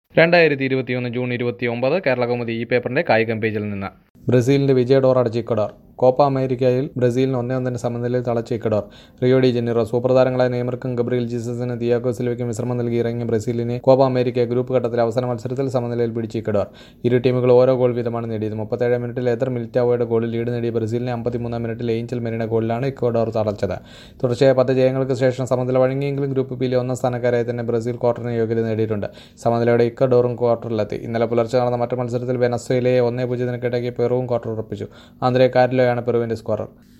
രണ്ടായിരത്തി ഇരുപത്തിയൊന്ന് ജൂൺ ഇരുപത്തി ഒമ്പത് കേരള കൗമുദി ഈ പേപ്പറിന്റെ കായികം പേജിൽ നിന്ന് ബ്രസീലിന്റെ വിജയ ഡോർ അടച്ച് ഇക്കഡോർ കോപ്പ അമേരിക്കയിൽ ബ്രസീലിന് ഒന്നേ ഒന്നിന് സമനിലയിൽ തളച്ച Ecuador Rio de Janeiro super താരങ്ങളായ നെയ്മർക്കും ഗബ്രിയൽ ജീസസിന് തിയാഗോ സിൽവയ്ക്കും വിശ്രമം നൽകി ഇറങ്ങിയ ബ്രസീലിനെ കോപ്പ അമേരിക്ക ഗ്രൂപ്പ് ഘട്ടത്തിലെ അവസാന മത്സരത്തിൽ സമനിലയിൽ പിടിച്ച് ഇക്കഡോർ ഇരു ടീമുകൾ ഓരോ ഗോൾ വീതമാണ് നേടിയത് മുപ്പത്തേഴ് മിനിറ്റിൽ എതർ മിലിറ്റാവോയുടെ ഗോളിൽ ലീഡ് നേടിയ ബ്രസീലിനെ അമ്പത്തിമൂന്നാം മിനിറ്റിൽ ഏഞ്ചൽ മെറിയുടെ ഗോളിലാണ് ഇക്വഡോർ തളച്ചത് തുടർച്ചയായ പത്ത് ജയങ്ങൾക്ക് ശേഷം സമനില വഴങ്ങിയെങ്കിലും ഗ്രൂപ്പ് ബിയിലെ ഒന്നാം സ്ഥാനക്കാരായി തന്നെ ബ്രസീൽ ക്വാർട്ടറിന് യോഗ്യത നേടിയിട്ടുണ്ട് സമനിലയോടെ ഇക്കഡോറും ക്വാർട്ടറിലെത്തി ഇന്നലെ പുലർച്ചെ നടന്ന മറ്റു മത്സരത്തിൽ വെനസ്വേലയെ ഒന്നേ പൂജ്യത്തിന് കീഴടക്കി പെറുവും ക്വാർട്ടർ ഉറപ്പിച്ചു ആന്ധ്രേ കാരിലോയാണ് പെറുവിന്റെ സ്കോറർ